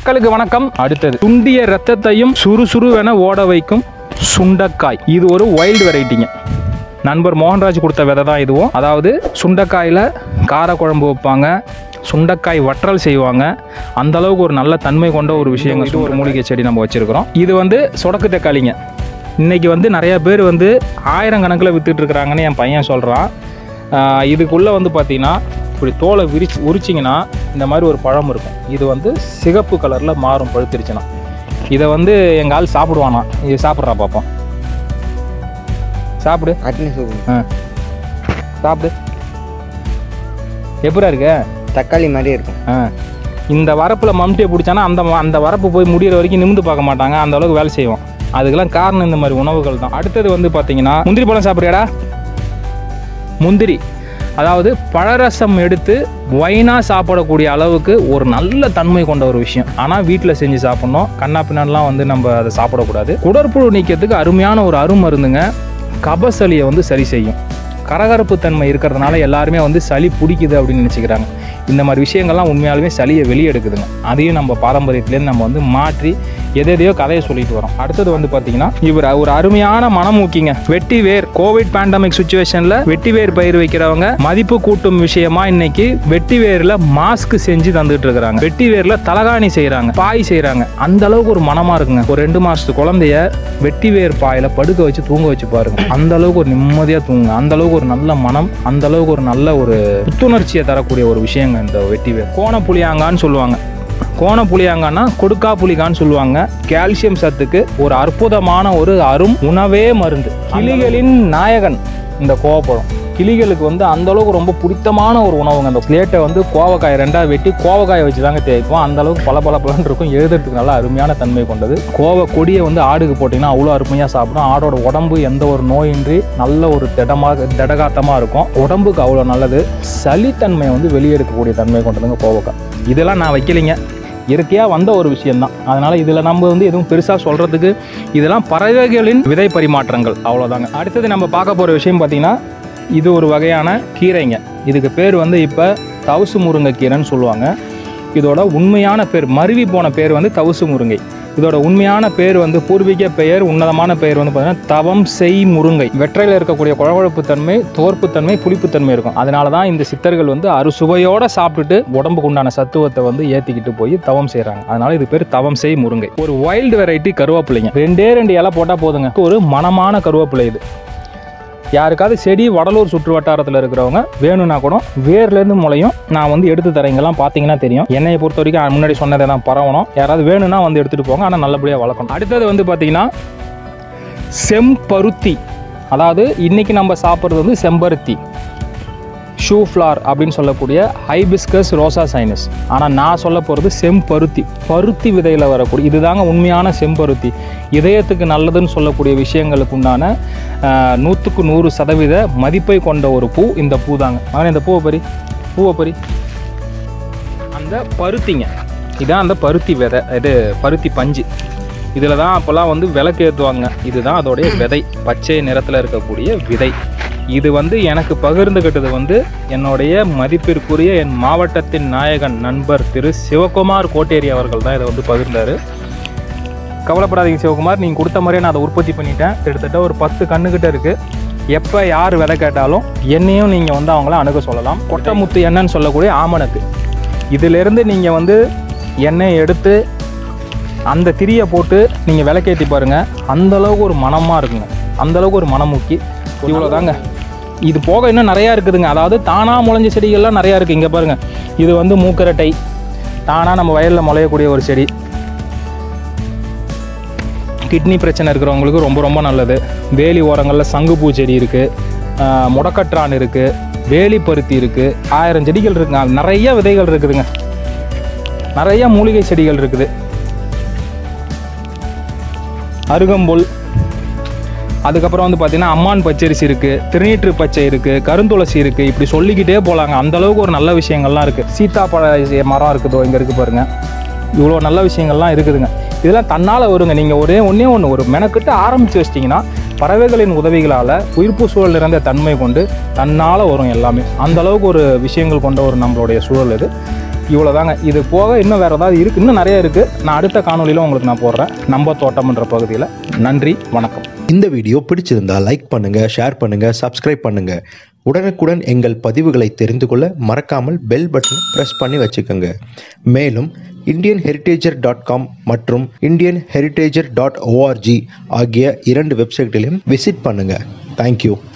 மக்களுக்கு வணக்கம் அடுத்தது துண்டிய ரத்தத்தையும் சுறுசுறுவென ஓட வைக்கும் சுண்டக்காய் இது ஒரு வைல்டு வெரைட்டிங்க நண்பர் மோகன்ராஜ் கொடுத்த விதை தான் இதுவும் அதாவது சுண்டைக்காயில் காரக்குழம்பு வைப்பாங்க சுண்டைக்காய் வற்றல் செய்வாங்க அந்த அளவுக்கு ஒரு நல்ல தன்மை கொண்ட ஒரு விஷயங்கள் இது ஒரு மூலிகை செடி நம்ம வச்சிருக்கிறோம் இது வந்து சொடக்கு தக்காளிங்க இன்னைக்கு வந்து நிறைய பேர் வந்து ஆயிரம் கணக்கில் வித்துட்டு இருக்கிறாங்கன்னு என் பையன் சொல்கிறான் இதுக்குள்ளே வந்து பார்த்தீங்கன்னா இப்படி தோலை விரிச்சு உரிச்சிங்கன்னா இந்த மாதிரி ஒரு பழம் இருக்கும் இது வந்து சிகப்பு கலரில் மாறும் பழுத்திருச்சுன்னா இதை வந்து எங்கள் ஆள் சாப்பிடுவானா இது சாப்பிட்றா பார்ப்போம் சாப்பிடு அட்னி சூப்பு ஆ சாப்பிடு எப்படா இருக்க தக்காளி மாதிரி இருக்கும் ஆ இந்த வரப்பில் மம்டியை பிடிச்சானா அந்த ம- அந்த வரப்பு போய் முடியிற வரைக்கும் நிமிந்து பார்க்க மாட்டாங்க அந்த அளவுக்கு வேலை செய்வோம் அதுக்கெல்லாம் காரணம் இந்த மாதிரி உணவுகள் தான் அடுத்தது வந்து பார்த்தீங்கன்னா முந்திரி பழம் சாப்பிட்றியாடா முந்திரி அதாவது பழரசம் எடுத்து ஒயினாக சாப்பிடக்கூடிய அளவுக்கு ஒரு நல்ல தன்மை கொண்ட ஒரு விஷயம் ஆனால் வீட்டில் செஞ்சு சாப்பிட்ணும் கண்ணா பின்னாடிலாம் வந்து நம்ம அதை சாப்பிடக்கூடாது குடற்புழு நீக்கிறதுக்கு அருமையான ஒரு அருமருந்துங்க கபசலியை வந்து சரி செய்யும் கரகரப்பு தன்மை இருக்கிறதுனால எல்லாருமே வந்து சளி பிடிக்குது அப்படின்னு நினச்சிக்கிறாங்க இந்த மாதிரி விஷயங்கள்லாம் உண்மையாலுமே சளியை வெளியெடுக்குதுங்க அதையும் நம்ம பாரம்பரியத்துலேருந்து நம்ம வந்து மாற்றி எதை எதையோ கதையை சொல்லிட்டு வரோம் அடுத்தது வந்து பார்த்தீங்கன்னா இவர் ஒரு அருமையான மனமூக்கிங்க வெட்டி வேர் கோவிட் பேண்டமிக் சுச்சுவேஷனில் வெட்டி வேர் பயிர் வைக்கிறவங்க மதிப்பு கூட்டும் விஷயமா இன்னைக்கு வெட்டி வேரில் மாஸ்க் செஞ்சு தந்துட்டு இருக்கிறாங்க வெட்டி வேரில் தலகாணி செய்கிறாங்க பாய் செய்கிறாங்க அந்த அளவுக்கு ஒரு மனமா இருக்குங்க ஒரு ரெண்டு மாசத்து குழந்தைய வெட்டி வேர் பாயில படுக்க வச்சு தூங்க வச்சு பாருங்க அந்த அளவுக்கு ஒரு நிம்மதியாக தூங்குங்க அந்த அளவுக்கு ஒரு நல்ல மனம் அந்த அளவுக்கு ஒரு நல்ல ஒரு புத்துணர்ச்சியை தரக்கூடிய ஒரு விஷயங்க இந்த வெட்டி வேர் கோண புளியாங்கான்னு சொல்லுவாங்க கோண புளியாங்கன்னா கொடுக்கா புளிகான்னு சொல்லுவாங்க கால்சியம் சத்துக்கு ஒரு அற்புதமான ஒரு அரும் உணவே மருந்து கிளிகளின் நாயகன் இந்த கோவப்பழம் கிளிகளுக்கு வந்து அந்த அளவுக்கு ரொம்ப பிடித்தமான ஒரு உணவுங்க அந்த பிளேட்டை வந்து கோவக்காய் ரெண்டா வெட்டி கோவக்காயை வச்சு தாங்க தேய்ப்போம் அந்த அளவுக்கு பல பல பலன் இருக்கும் எழுதுறதுக்கு நல்ல அருமையான தன்மை கொண்டது கோவ கொடியை வந்து ஆடுக்கு போட்டிங்கன்னா அவ்வளோ அருமையாக சாப்பிடும் ஆடோட உடம்பு எந்த ஒரு நோயின்றி நல்ல ஒரு திடமாக திடகாத்தமாக இருக்கும் உடம்புக்கு அவ்வளோ நல்லது சளித்தன்மையை வந்து வெளியெடுக்கக்கூடிய தன்மை கொண்டதுங்க கோவக்காய் இதெல்லாம் நான் வைக்கலைங்க இயற்கையாக வந்த ஒரு விஷயம்தான் அதனால் இதில் நம்ம வந்து எதுவும் பெருசாக சொல்கிறதுக்கு இதெல்லாம் பறவைகளின் விதை பரிமாற்றங்கள் அவ்வளோதாங்க அடுத்தது நம்ம பார்க்க போகிற விஷயம் பார்த்திங்கன்னா இது ஒரு வகையான கீரைங்க இதுக்கு பேர் வந்து இப்போ தவுசு முருங்கைக்கீரைன்னு சொல்லுவாங்க இதோட உண்மையான பேர் மருவி போன பேர் வந்து தவுசு முருங்கை இதோட உண்மையான பேர் வந்து பூர்வீக பெயர் உன்னதமான பெயர் வந்து பார்த்தீங்கன்னா தவம் செய் முருங்கை வெற்றையில் இருக்கக்கூடிய குழகுழப்பு தன்மை தோற்புத்தன்மை புளிப்புத்தன்மை இருக்கும் அதனால தான் இந்த சித்தர்கள் வந்து அறுசுவையோட சாப்பிட்டுட்டு உடம்புக்கு உண்டான சத்துவத்தை வந்து ஏற்றிக்கிட்டு போய் தவம் செய்கிறாங்க அதனால இது பேர் தவம் செய் முருங்கை ஒரு வைல்டு வெரைட்டி கருவேப்பிலைங்க ரெண்டே ரெண்டு இலை போட்டால் போதுங்க ஒரு மனமான கருவேப்பிலை இது யாருக்காவது செடி வடலூர் சுற்று வட்டாரத்தில் இருக்கிறவங்க வேணும்னா கூட வேர்லேருந்து முளையும் நான் வந்து எடுத்து தரேன் இங்கெல்லாம் பார்த்தீங்கன்னா தெரியும் என்னையை பொறுத்த வரைக்கும் முன்னாடி சொன்னதை தான் பரவணும் யாராவது வேணும்னா வந்து எடுத்துகிட்டு போங்க ஆனால் நல்லபடியாக வளர்க்கணும் அடுத்தது வந்து பார்த்தீங்கன்னா செம்பருத்தி அதாவது இன்னைக்கு நம்ம சாப்பிட்றது வந்து செம்பருத்தி ஷூ ஃப்ளார் அப்படின்னு சொல்லக்கூடிய ஹைபிஸ்கஸ் ரோசா சைனஸ் ஆனால் நான் சொல்ல போகிறது செம்பருத்தி பருத்தி விதையில் வரக்கூடிய இதுதாங்க உண்மையான செம்பருத்தி இதயத்துக்கு நல்லதுன்னு சொல்லக்கூடிய விஷயங்களுக்கு உண்டான ஆஹ், நூற்றுக்கு நூறு சதவீத மதிப்பை கொண்ட ஒரு பூ இந்த பூ தாங்க ஆனால் இந்த பூவை பறி பூவை பறி அந்த பருத்திங்க இதான் அந்த பருத்தி விதை இது பருத்தி பஞ்சு இதில் தான் அப்போல்லாம் வந்து விளக்கு ஏற்றுவாங்க இதுதான் அதோடைய விதை பச்சை நிறத்தில் இருக்கக்கூடிய விதை இது வந்து எனக்கு பகிர்ந்துக்கிட்டது வந்து என்னுடைய மதிப்பிற்குரிய என் மாவட்டத்தின் நாயகன் நண்பர் திரு சிவகுமார் கோட்டேரி அவர்கள் தான் இதை வந்து பகிர்ந்தார் கவலைப்படாதீங்க சிவகுமார் நீங்கள் கொடுத்த மாதிரியே நான் அதை உற்பத்தி பண்ணிட்டேன் கிட்டத்தட்ட ஒரு பத்து கண்ணுக்கிட்ட இருக்குது எப்போ யார் விதை கேட்டாலும் என்னையும் நீங்கள் வந்து அவங்கள அணுக சொல்லலாம் கொட்டமுத்து எண்ணெய்ன்னு சொல்லக்கூடிய ஆமணக்கு இதிலிருந்து நீங்கள் வந்து எண்ணெய் எடுத்து அந்த திரியை போட்டு நீங்கள் விளக்கேற்றி பாருங்கள் அந்த அளவுக்கு ஒரு மனமாக இருக்குங்க அந்த அளவுக்கு ஒரு மனமுக்கி இவ்வளோதாங்க இது போக இன்னும் நிறையா இருக்குதுங்க அதாவது தானாக முளைஞ்ச செடிகள்லாம் நிறையா இருக்குது இங்கே பாருங்கள் இது வந்து மூக்கரட்டை தானாக நம்ம வயலில் முளையக்கூடிய ஒரு செடி கிட்னி பிரச்சனை இருக்கிறவங்களுக்கு ரொம்ப ரொம்ப நல்லது வேலி ஓரங்களில் சங்குப்பூ செடி இருக்குது முடக்கற்றான் இருக்குது வேலி பருத்தி இருக்குது ஆயிரம் செடிகள் இருக்குங்க அது நிறைய விதைகள் இருக்குதுங்க நிறைய மூலிகை செடிகள் இருக்குது அருகம்புல் அதுக்கப்புறம் வந்து பார்த்தீங்கன்னா அம்மான் பச்சரிசி இருக்குது திருநீற்று பச்சை இருக்குது கருந்துளசி இருக்குது இப்படி சொல்லிக்கிட்டே போகலாங்க அந்த அளவுக்கு ஒரு நல்ல விஷயங்கள்லாம் இருக்குது சீத்தாப்பழ மரம் இருக்குதோ இங்கே இருக்குது பாருங்க இவ்வளோ நல்ல விஷயங்கள்லாம் இருக்குதுங்க இதெல்லாம் தன்னால் வருங்க நீங்கள் ஒரே ஒன்றே ஒன்று ஒரு மெனக்கிட்டு ஆரம்பித்து வச்சிட்டிங்கன்னா பறவைகளின் உதவிகளால் உயிர்ப்பு சூழல் நிறைந்த தன்மை கொண்டு தன்னால் வரும் எல்லாமே அந்த அளவுக்கு ஒரு விஷயங்கள் கொண்ட ஒரு நம்மளுடைய சூழல் இது இவ்வளோதாங்க இது போக இன்னும் வேறு ஏதாவது இருக்குது இன்னும் நிறைய இருக்குது நான் அடுத்த காணொலியில் உங்களுக்கு நான் போடுறேன் நம்ம தோட்டம்ன்ற பகுதியில் நன்றி வணக்கம் இந்த வீடியோ பிடிச்சிருந்தா லைக் பண்ணுங்க ஷேர் பண்ணுங்க சப்ஸ்கிரைப் பண்ணுங்க உடனுக்குடன் எங்கள் பதிவுகளை தெரிந்து கொள்ள மறக்காமல் பெல் பட்டனை ப்ரெஸ் பண்ணி வச்சுக்கோங்க மேலும் இந்தியன் ஹெரிட்டேஜர் டாட் காம் மற்றும் இந்தியன் ஹெரிட்டேஜர் டாட் ஓஆர்ஜி ஆகிய இரண்டு வெப்சைட்களையும் விசிட் பண்ணுங்க தேங்க்யூ